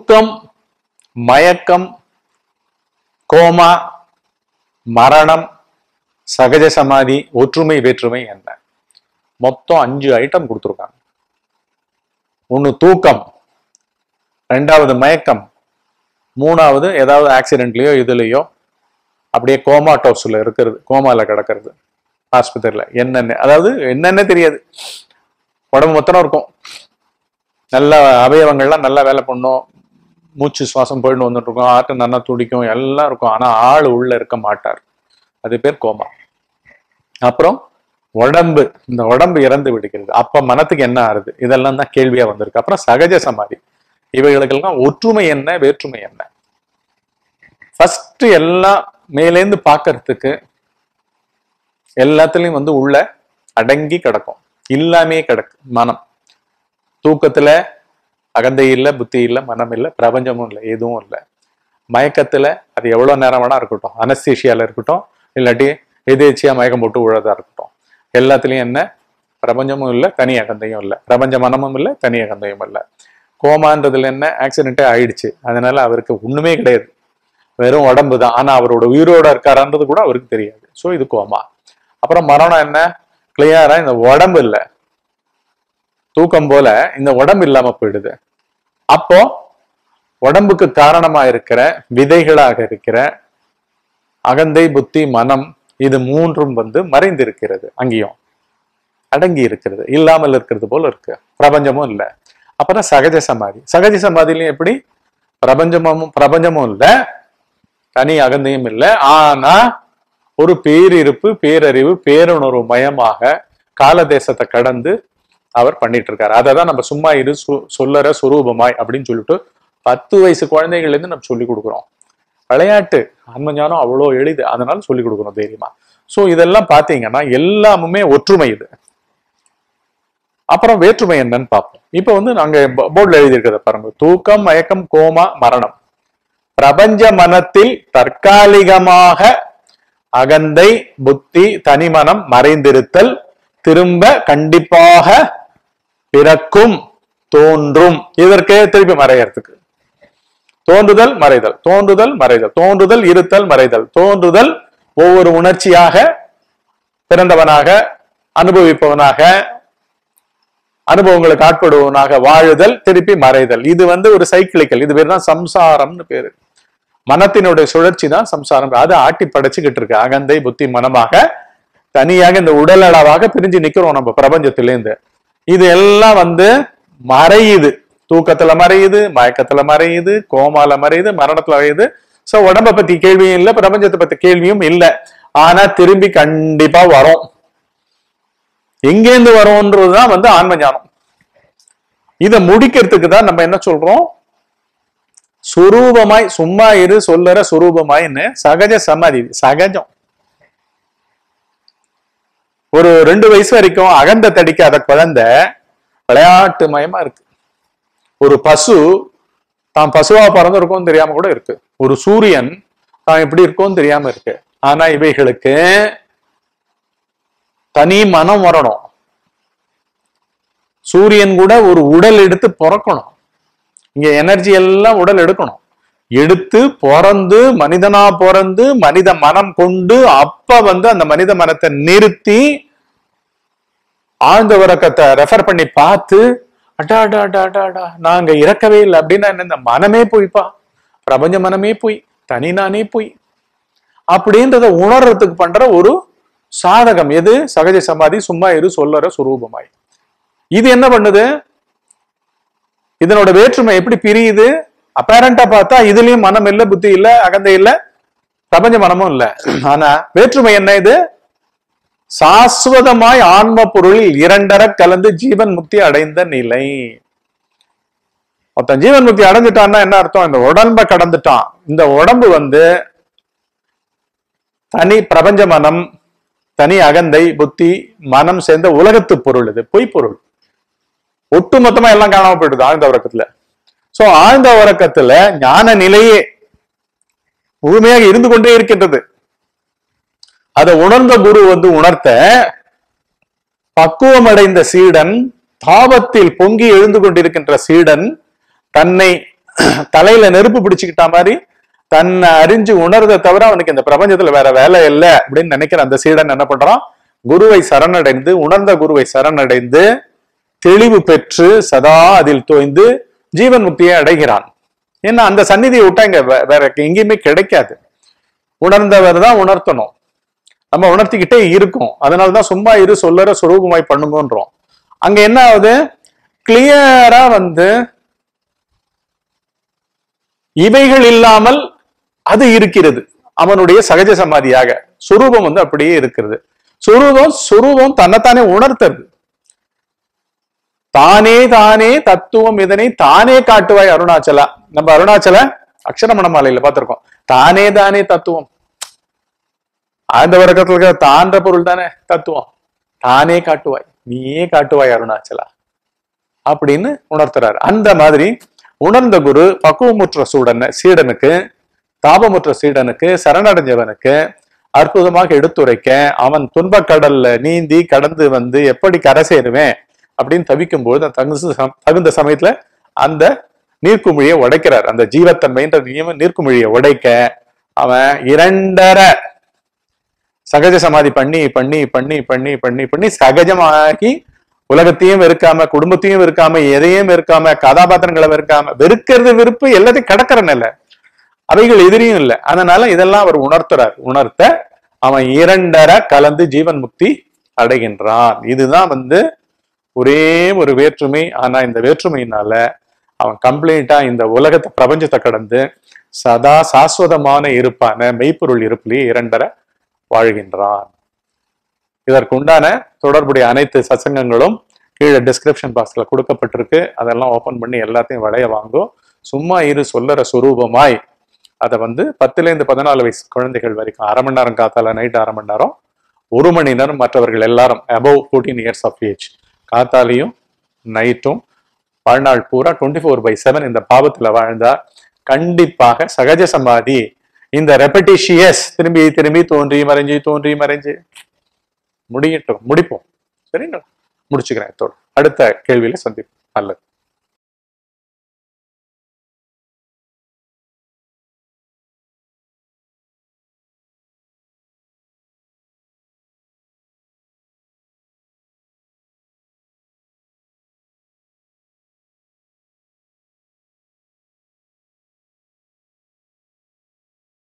தூக்கம் மயக்கம் கோமா மரணம் சகஜ சமாதி ஒற்றுமை வேற்றுமை என்ன மொத்தம் அஞ்சு ஐட்டம் கொடுத்துருக்காங்க ஒன்னு தூக்கம் ரெண்டாவது மயக்கம் மூணாவது ஏதாவது ஆக்சிடென்ட்லயோ இதுலயோ அப்படியே கோமாட்டோஸ்ல இருக்கிறது கோமால கிடக்கிறது ஆஸ்பத்திரியில என்னென்ன அதாவது என்னென்ன தெரியாது உடம்பு மொத்தம் இருக்கும் நல்ல அவயவங்கள்லாம் நல்லா வேலை பண்ணும் மூச்சு சுவாசம் போயிட்டு வந்துட்டு இருக்கும் ஆட்டு நல்லா துடிக்கும் எல்லாம் இருக்கும் ஆனா ஆள் உள்ள இருக்க மாட்டார் அது பேர் கோமா அப்புறம் உடம்பு இந்த உடம்பு இறந்து விடுகிறது அப்ப மனத்துக்கு என்ன ஆறுது இதெல்லாம் தான் கேள்வியா வந்திருக்கு அப்புறம் சகஜ சமாதி இவைகளுக்கெல்லாம் ஒற்றுமை என்ன வேற்றுமை என்ன ஃபர்ஸ்ட் எல்லாம் மேலேந்து பார்க்கறதுக்கு எல்லாத்துலயும் வந்து உள்ள அடங்கி கிடக்கும் இல்லாமே கிடக்கு மனம் தூக்கத்துல அகந்தை இல்லை புத்தி இல்லை மனம் இல்லை பிரபஞ்சமும் இல்லை எதுவும் இல்லை மயக்கத்துல அது எவ்வளவு நேரம் வேணா இருக்கட்டும் அனஸ்தீஷியால இருக்கட்டும் இல்லாட்டி எதேச்சியா மயக்கம் போட்டு உழதா இருக்கட்டும் எல்லாத்துலயும் என்ன பிரபஞ்சமும் இல்லை தனி அகந்தையும் இல்லை பிரபஞ்ச மனமும் இல்லை தனி அகந்தையும் இல்லை கோமான்றதுல என்ன ஆக்சிடென்ட்டே ஆயிடுச்சு அதனால அவருக்கு ஒண்ணுமே கிடையாது வெறும் உடம்பு தான் ஆனா அவரோட உயிரோட இருக்காரான்றது கூட அவருக்கு தெரியாது ஸோ இது கோமா அப்புறம் மரணம் என்ன கிளியரா இந்த உடம்பு இல்லை தூக்கம் போல இந்த உடம்பு இல்லாம போயிடுது அப்போ உடம்புக்கு காரணமா இருக்கிற விதைகளாக இருக்கிற அகந்தை புத்தி மனம் இது மூன்றும் வந்து மறைந்திருக்கிறது அங்கேயும் அடங்கி இருக்கிறது இல்லாமல் இருக்கிறது போல இருக்கு பிரபஞ்சமும் இல்லை அப்புறம் சகஜ சமாதி சகஜ சமாதிலையும் எப்படி பிரபஞ்சமும் பிரபஞ்சமும் இல்லை தனி அகந்தையும் இல்லை ஆனா ஒரு பேரிருப்பு பேரறிவு பேருணர்வு மயமாக காலதேசத்தை கடந்து அவர் பண்ணிட்டு இருக்காரு அதை தான் நம்ம சும்மா இரு சு- சொல்லற சுரூபமாய் அப்படின்னு சொல்லிட்டு பத்து வயசு குழந்தைகள்ல இருந்து நம்ம சொல்லி கொடுக்குறோம் விளையாட்டு ஆன்மஞானம் அவ்வளோ எளிது அதனால சொல்லி கொடுக்குறோம் தைரியமா சோ இதெல்லாம் பாத்தீங்கன்னா எல்லாமுமே ஒற்றுமை இது அப்புறம் வேற்றுமை என்னன்னு பார்ப்போம் இப்போ வந்து நாங்க போர்டில் எழுதியிருக்கிறத பாருங்க தூக்கம் மயக்கம் கோமா மரணம் பிரபஞ்ச மனத்தில் தற்காலிகமாக அகந்தை புத்தி தனிமனம் மறைந்திருத்தல் திரும்ப கண்டிப்பாக பிறக்கும் தோன்றும் இதற்கே திருப்பி மறையறதுக்கு தோன்றுதல் மறைதல் தோன்றுதல் மறைதல் தோன்றுதல் இருத்தல் மறைதல் தோன்றுதல் ஒவ்வொரு உணர்ச்சியாக பிறந்தவனாக அனுபவிப்பவனாக அனுபவங்களுக்கு ஆட்படுவனாக வாழுதல் திருப்பி மறைதல் இது வந்து ஒரு சைக்கிளிக்கல் இது பேர் தான் சம்சாரம்னு பேரு மனத்தினுடைய சுழற்சி தான் சம்சாரம் அதை ஆட்டி படைச்சுக்கிட்டு இருக்கு அகந்தை புத்தி மனமாக தனியாக இந்த உடல் அளவாக பிரிஞ்சு நிக்கிறோம் நம்ம பிரபஞ்சத்திலேருந்து இது எல்லாம் வந்து மறையுது தூக்கத்துல மறையுது மயக்கத்துல மறையுது கோமால மறையுது மரணத்துல மறையுது சோ உடம்ப பத்தி கேள்வியும் இல்லை பிரபஞ்சத்தை பத்தி கேள்வியும் இல்லை ஆனா திரும்பி கண்டிப்பா வரும் எங்கேருந்து வரோன்றதுதான் வந்து ஆன்ம ஞானம் இதை முடிக்கிறதுக்கு தான் நம்ம என்ன சொல்றோம் சுரூபமாய் சும்மா இரு சொல்லற சுரூபமாய்ன்னு சகஜ சமாதி சகஜம் ஒரு ரெண்டு வயசு வரைக்கும் அகந்த தடிக்காத குழந்தை விளையாட்டு மயமா இருக்கு ஒரு பசு தான் பசுவா பிறந்திருக்கோம் தெரியாம கூட இருக்கு ஒரு சூரியன் தான் எப்படி இருக்கோன்னு தெரியாம இருக்கு ஆனா இவைகளுக்கு தனி மனம் வரணும் சூரியன் கூட ஒரு உடல் எடுத்து பிறக்கணும் இங்க எனர்ஜி எல்லாம் உடல் எடுக்கணும் எடுத்து பிறந்து மனிதனா பிறந்து மனித மனம் கொண்டு அப்ப வந்து அந்த மனித மனத்தை நிறுத்தி ஆழ்ந்த உறக்கத்தை ரெஃபர் பண்ணி பார்த்து அடா அடா அடா அடா அடா நாங்க இறக்கவே இல்லை அப்படின்னா என்ன இந்த மனமே போய்ப்பா பிரபஞ்ச மனமே போய் தனி நானே போய் அப்படின்றத உணர்றதுக்கு பண்ற ஒரு சாதகம் எது சகஜ சமாதி சும்மா இரு சொல்லற சுரூபமாய் இது என்ன பண்ணுது இதனோட வேற்றுமை எப்படி பிரியுது அப்பேரண்டா பார்த்தா இதுலயும் மனம் இல்ல புத்தி இல்ல அகந்தை இல்ல பிரபஞ்ச மனமும் இல்ல ஆனா வேற்றுமை என்ன இது சாஸ்வதமாய் ஆன்ம பொருளில் இரண்டர கலந்து ஜீவன் முக்தி அடைந்த நிலை ஒருத்தன் ஜீவன் முக்தி அடைஞ்சிட்டான்னா என்ன அர்த்தம் இந்த உடம்ப கடந்துட்டான் இந்த உடம்பு வந்து தனி பிரபஞ்ச மனம் தனி அகந்தை புத்தி மனம் சேர்ந்த உலகத்து பொருள் இது பொய் பொருள் ஒட்டு மொத்தமா எல்லாம் காணாம போயிடுது ஆழ்ந்த உறக்கத்துல சோ ஆழ்ந்த உறக்கத்துல ஞான நிலையே முழுமையாக இருந்து கொண்டே இருக்கின்றது அதை உணர்ந்த குரு வந்து உணர்த்த பக்குவமடைந்த சீடன் தாபத்தில் பொங்கி எழுந்து கொண்டிருக்கின்ற சீடன் தன்னை தலையில நெருப்பு பிடிச்சுக்கிட்ட மாதிரி தன்னை அறிஞ்சு உணர்றதை தவிர அவனுக்கு இந்த பிரபஞ்சத்துல வேற வேலை இல்லை அப்படின்னு நினைக்கிற அந்த சீடன் என்ன பண்றான் குருவை சரணடைந்து உணர்ந்த குருவை சரணடைந்து தெளிவு பெற்று சதா அதில் தோய்ந்து ஜீவன் முக்தியை அடைகிறான் ஏன்னா அந்த சந்நிதியை விட்டா இங்க வே- வேற எங்கேயுமே கிடைக்காது உணர்ந்தவர் தான் உணர்த்தணும் நம்ம உணர்த்திக்கிட்டே இருக்கும் அதனாலதான் சும்மா இரு சொல்லற சுரூபமாய் பண்ணுங்கன்றோம் அங்க என்ன ஆகுது கிளியரா வந்து இவைகள் இல்லாமல் அது இருக்கிறது அவனுடைய சகஜ சமாதியாக சுரூபம் வந்து அப்படியே இருக்கிறது சுரூபம் சுரூபம் தன்னைத்தானே உணர்த்துறது தானே தானே தத்துவம் இதனை தானே காட்டுவாய் அருணாச்சலா நம்ம அருணாச்சல அக்ஷரமணமாலையில பார்த்திருக்கோம் தானே தானே தத்துவம் ஆழ்ந்த வர்க்கத்துல இருக்கிற தான்ற பொருள் தானே தத்துவம் தானே காட்டுவாய் நீயே காட்டுவாய் அருணாச்சலா அப்படின்னு உணர்த்துறாரு அந்த மாதிரி உணர்ந்த குரு பக்குவமுற்ற சூடன் சீடனுக்கு தாபமுற்ற சீடனுக்கு சரணடைஞ்சவனுக்கு அற்புதமாக எடுத்துரைக்க அவன் துன்பக் கடல்ல நீந்தி கடந்து வந்து எப்படி கரை சேருவேன் அப்படின்னு தவிக்கும்போது அந்த தகுந்த சம- தகுந்த சமயத்துல அந்த நீர்க்குமிழியை உடைக்கிறார் அந்த ஜீவத்தன்மைன்ற நியம நீர்க்குமிழியை உடைக்க அவன் இரண்டரை சகஜ சமாதி பண்ணி பண்ணி பண்ணி பண்ணி பண்ணி பண்ணி சகஜமாகி உலகத்தையும் வெறுக்காம குடும்பத்தையும் வெறுக்காம எதையும் வெறுக்காம கதாபாத்திரங்களை வெறுக்காம வெறுக்கிறது விருப்பு எல்லாத்தையும் கடக்கிற நிலை அவைகள் எதிரியும் இல்லை அதனால இதெல்லாம் அவர் உணர்த்துறார் உணர்த்த அவன் இரண்டரை கலந்து ஜீவன் முக்தி அடைகின்றான் இதுதான் வந்து ஒரே ஒரு வேற்றுமை ஆனா இந்த வேற்றுமையினால அவன் கம்ப்ளீட்டா இந்த உலகத்தை பிரபஞ்சத்தை கடந்து சதா சாஸ்வதமான இருப்பான மெய்ப்பொருள் இருப்பிலேயே இரண்டரை வாழ்கின்றான் இதற்கு உண்டான தொடர்புடைய அனைத்து சசங்கங்களும் கீழே டிஸ்கிரிப்ஷன் பாக்ஸ்ல கொடுக்கப்பட்டிருக்கு அதெல்லாம் ஓபன் பண்ணி எல்லாத்தையும் வளைய வாங்கும் சும்மா இரு சொல்லற சுரூபமாய் அதை வந்து பத்துல இருந்து பதினாலு வயசு குழந்தைகள் வரைக்கும் அரை மணி நேரம் காத்தால நைட் அரை மணி நேரம் ஒரு மணி நேரம் மற்றவர்கள் எல்லாரும் above fourteen years of age காத்தாலையும் நைட்டும் வாழ்நாள் பூரா டுவெண்ட்டி ஃபோர் பை செவன் இந்த பாவத்துல வாழ்ந்தா கண்டிப்பாக சகஜ சமாதி இந்த ரெப்படிஷியஸ் திரும்பி திரும்பி தோன்றி மறைஞ்சு தோன்றி மறைஞ்சு முடியட்டும் முடிப்போம் சரிங்களா முடிச்சுக்கிறேன் இதோட அடுத்த கேள்வியில சந்திப்போம் நல்லது